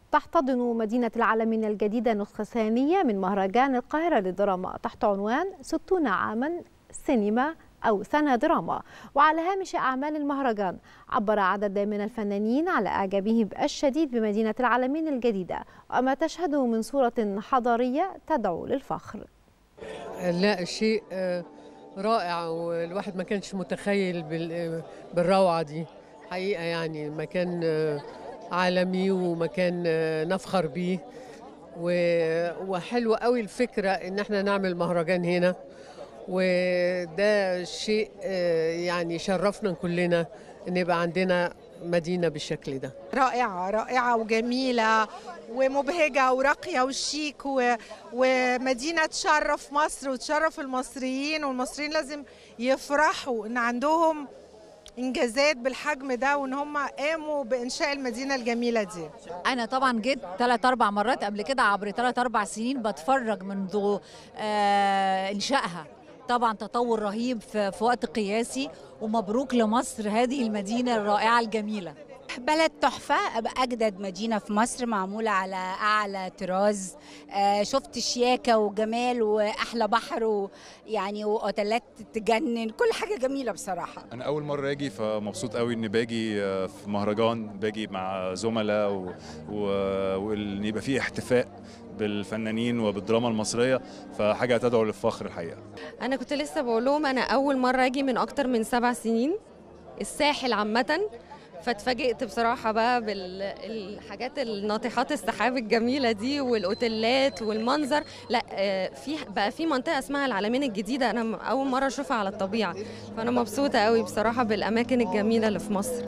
تحتضن مدينة العالمين الجديدة نسخة ثانية من مهرجان القاهرة للدراما تحت عنوان 60 عاما سينما أو سنة دراما وعلى هامش أعمال المهرجان عبر عدد من الفنانين على إعجابهم الشديد بمدينة العالمين الجديدة وما تشهده من صورة حضارية تدعو للفخر لا شيء رائع والواحد ما كانش متخيل بالروعة دي حقيقة يعني مكان عالمي ومكان نفخر بيه وحلوة قوي الفكرة ان احنا نعمل مهرجان هنا وده شيء يعني شرفنا كلنا ان يبقى عندنا مدينة بالشكل ده رائعة رائعة وجميلة ومبهجة وراقية وشيك و... ومدينة تشرف مصر وتشرف المصريين والمصريين لازم يفرحوا ان عندهم انجازات بالحجم ده وان هم قاموا بانشاء المدينه الجميله دي انا طبعا جيت ثلاث اربع مرات قبل كده عبر ثلاث اربع سنين بتفرج منذ آه انشائها طبعا تطور رهيب في, في وقت قياسي ومبروك لمصر هذه المدينه الرائعه الجميله بلد تحفة أجدد مدينة في مصر معمولة على أعلى طراز آه شفت شياكة وجمال وأحلى بحر ويعني وأوتيلات تجنن كل حاجة جميلة بصراحة أنا أول مرة أجي فمبسوط قوي إني باجي في مهرجان باجي مع زملاء و... و... وإن يبقى فيه احتفاء بالفنانين وبالدراما المصرية فحاجة تدعو للفخر الحقيقة أنا كنت لسه بقول لهم أنا أول مرة أجي من أكتر من سبع سنين الساحل عامة فاتفاجئت بصراحة بقى بالحاجات الناطحات السحاب الجميلة دي والأوتيلات والمنظر لا في بقى في منطقة اسمها العالمين الجديدة أنا أول مرة أشوفها على الطبيعة فأنا مبسوطة قوي بصراحة بالأماكن الجميلة اللي في مصر